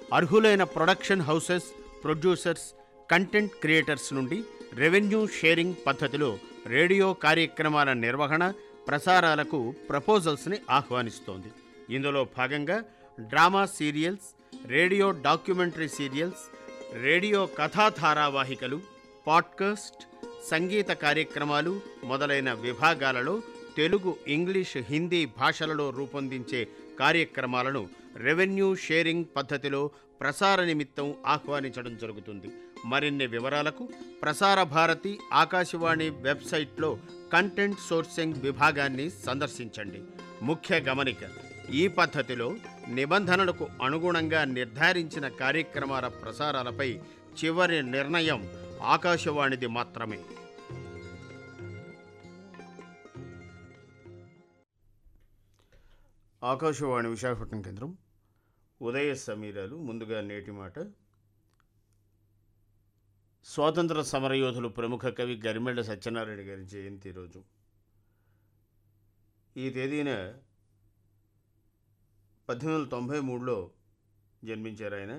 అర్హులైన production houses producers content creators నుండి revenue sharing పద్ధతిలో రేడియో కార్యక్రమాల నిర్వహణ ప్రసారాలకు ప్రపోజల్స్ని ఆహ్వానిస్తోంది ఇందులో భాగంగా drama serials radio documentary serials radio కథా ధారావాహికలు పాడ్కాస్ట్ సంగీత కార్యక్రమాలు మొదలైన విభాగాలలో తెలుగు ఇంగ్లీష్ హిందీ భాషలలో రూపొందించే కార్యక్రమాలను రెవెన్యూ షేరింగ్ పద్ధతిలో ప్రసార నిమిత్తం ఆహ్వానించడం జరుగుతుంది మరిన్ని వివరాలకు ప్రసార భారతి ఆకాశవాణి వెబ్సైట్లో కంటెంట్ సోర్సింగ్ విభాగాన్ని సందర్శించండి ముఖ్య గమనిక ఈ పద్ధతిలో నిబంధనలకు అనుగుణంగా నిర్ధారించిన కార్యక్రమాల ప్రసారాలపై చివరి నిర్ణయం ఆకాశవాణిది మాత్రమే ఆకాశవాణి విశాఖపట్నం కేంద్రం ఉదయ సమీరాలు ముందుగా నేటి మాట స్వాతంత్ర సమరయోధులు ప్రముఖ కవి గరిమెళ్ళ సత్యనారాయణ గారి జయంతి రోజు ఈ తేదీన పద్దెనిమిది వందల తొంభై మూడులో జన్మించారు ఆయన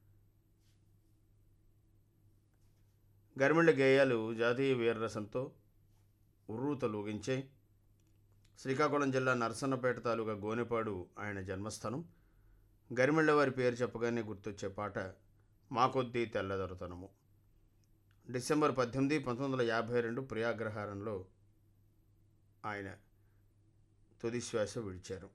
గరిమెళ్ళ గేయాలు జాతీయ వీరరసంతో ఉర్రూతలూగించే శ్రీకాకుళం జిల్లా నరసన్నపేట తాలూకా గోనెపాడు ఆయన జన్మస్థానం గరిమెళ్ళ వారి పేరు చెప్పగానే గుర్తొచ్చే పాట మా కొద్దీ తెల్లదొరతనము డిసెంబర్ పద్దెనిమిది పంతొమ్మిది వందల యాభై రెండు ప్రియాగ్రహారంలో ఆయన తుది శ్వాస విడిచారు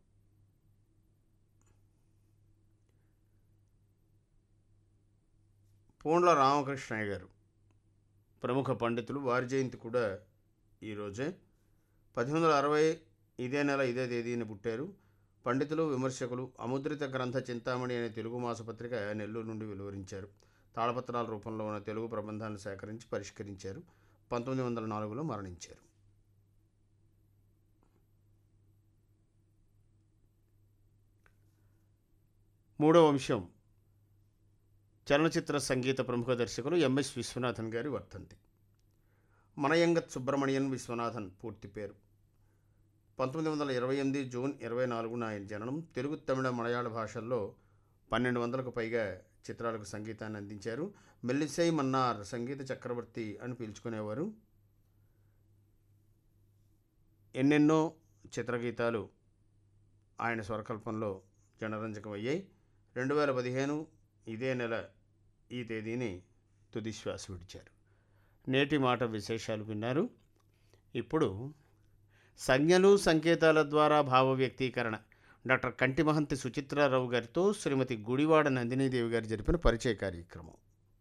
పూండ్ల రామకృష్ణయ్య గారు ప్రముఖ పండితులు వారి జయంతి కూడా ఈరోజే పద్దెనిమిది వందల అరవై ఇదే నెల ఇదే తేదీని పుట్టారు పండితులు విమర్శకులు అముద్రిత గ్రంథ చింతామణి అనే తెలుగు మాసపత్రిక నెల్లూరు నుండి వెలువరించారు తాళపత్రాల రూపంలో ఉన్న తెలుగు ప్రబంధాలను సేకరించి పరిష్కరించారు పంతొమ్మిది వందల నాలుగులో మరణించారు మూడవ అంశం చలనచిత్ర సంగీత ప్రముఖ దర్శకులు ఎంఎస్ విశ్వనాథన్ గారి వర్ధంతి మనయంగత్ సుబ్రహ్మణ్యన్ విశ్వనాథన్ పూర్తి పేరు పంతొమ్మిది వందల ఇరవై ఎనిమిది జూన్ ఇరవై నాలుగున ఆయన జననం తెలుగు తమిళ మలయాళ భాషల్లో పన్నెండు వందలకు పైగా చిత్రాలకు సంగీతాన్ని అందించారు మెల్లిసై మన్నార్ సంగీత చక్రవర్తి అని పిలుచుకునేవారు ఎన్నెన్నో చిత్రగీతాలు ఆయన స్వరకల్పంలో జనరంజకమయ్యాయి రెండు వేల పదిహేను ఇదే నెల ఈ తేదీని తుది శ్వాస విడిచారు నేటి మాట విశేషాలు విన్నారు ఇప్పుడు సంజ్ఞలు సంకేతాల ద్వారా భావ వ్యక్తీకరణ డాక్టర్ కంటి మహంతి సుచిత్రారావు గారితో శ్రీమతి గుడివాడ నందినీదేవి గారు జరిపిన పరిచయ కార్యక్రమం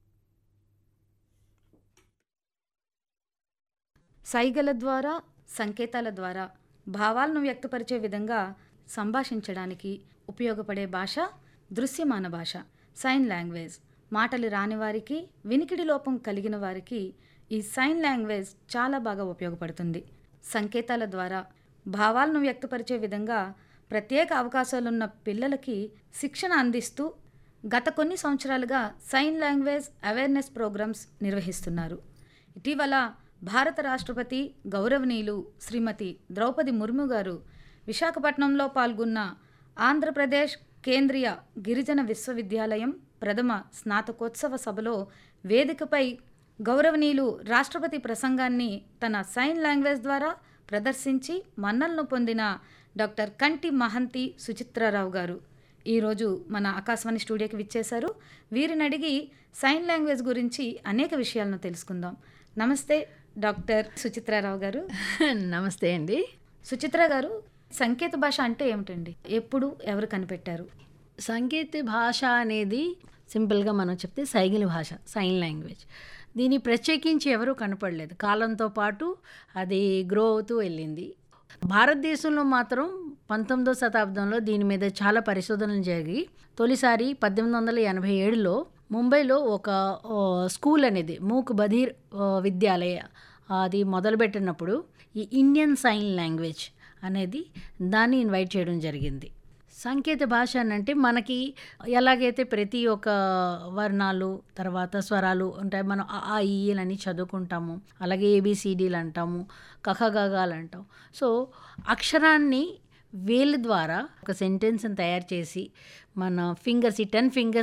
సైగల ద్వారా సంకేతాల ద్వారా భావాలను వ్యక్తపరిచే విధంగా సంభాషించడానికి ఉపయోగపడే భాష దృశ్యమాన భాష సైన్ లాంగ్వేజ్ మాటలు రాని వారికి వినికిడి లోపం కలిగిన వారికి ఈ సైన్ లాంగ్వేజ్ చాలా బాగా ఉపయోగపడుతుంది సంకేతాల ద్వారా భావాలను వ్యక్తపరిచే విధంగా ప్రత్యేక అవకాశాలున్న పిల్లలకి శిక్షణ అందిస్తూ గత కొన్ని సంవత్సరాలుగా సైన్ లాంగ్వేజ్ అవేర్నెస్ ప్రోగ్రామ్స్ నిర్వహిస్తున్నారు ఇటీవల భారత రాష్ట్రపతి గౌరవనీయులు శ్రీమతి ద్రౌపది ముర్ము గారు విశాఖపట్నంలో పాల్గొన్న ఆంధ్రప్రదేశ్ కేంద్రీయ గిరిజన విశ్వవిద్యాలయం ప్రథమ స్నాతకోత్సవ సభలో వేదికపై గౌరవనీయులు రాష్ట్రపతి ప్రసంగాన్ని తన సైన్ లాంగ్వేజ్ ద్వారా ప్రదర్శించి మన్నలను పొందిన డాక్టర్ కంటి మహంతి సుచిత్రారావు గారు ఈరోజు మన ఆకాశవాణి స్టూడియోకి విచ్చేశారు వీరిని అడిగి సైన్ లాంగ్వేజ్ గురించి అనేక విషయాలను తెలుసుకుందాం నమస్తే డాక్టర్ సుచిత్రారావు గారు నమస్తే అండి సుచిత్ర గారు సంకేత భాష అంటే ఏమిటండి ఎప్పుడు ఎవరు కనిపెట్టారు సంకేత భాష అనేది సింపుల్గా మనం చెప్తే సైగిల్ భాష సైన్ లాంగ్వేజ్ దీన్ని ప్రత్యేకించి ఎవరూ కనపడలేదు కాలంతో పాటు అది గ్రో అవుతూ వెళ్ళింది భారతదేశంలో మాత్రం పంతొమ్మిదో శతాబ్దంలో దీని మీద చాలా పరిశోధనలు జరిగి తొలిసారి పద్దెనిమిది వందల ఎనభై ఏడులో ముంబైలో ఒక ఓ, స్కూల్ అనేది మూక్ బధీర్ ఓ, విద్యాలయ అది మొదలుపెట్టినప్పుడు ఈ ఇండియన్ సైన్ లాంగ్వేజ్ అనేది దాన్ని ఇన్వైట్ చేయడం జరిగింది సంకేత భాష అని అంటే మనకి ఎలాగైతే ప్రతి ఒక్క వర్ణాలు తర్వాత స్వరాలు ఉంటాయి మనం ఆ ఆ, ఈ ఈలు అని చదువుకుంటాము అలాగే ఏబిసిడీలు అంటాము కఖగగాలు అంటాం సో అక్షరాన్ని వేలు ద్వారా ఒక సెంటెన్స్ని తయారు చేసి మన ఫింగర్స్ ఈ టెన్ ఫింగర్స్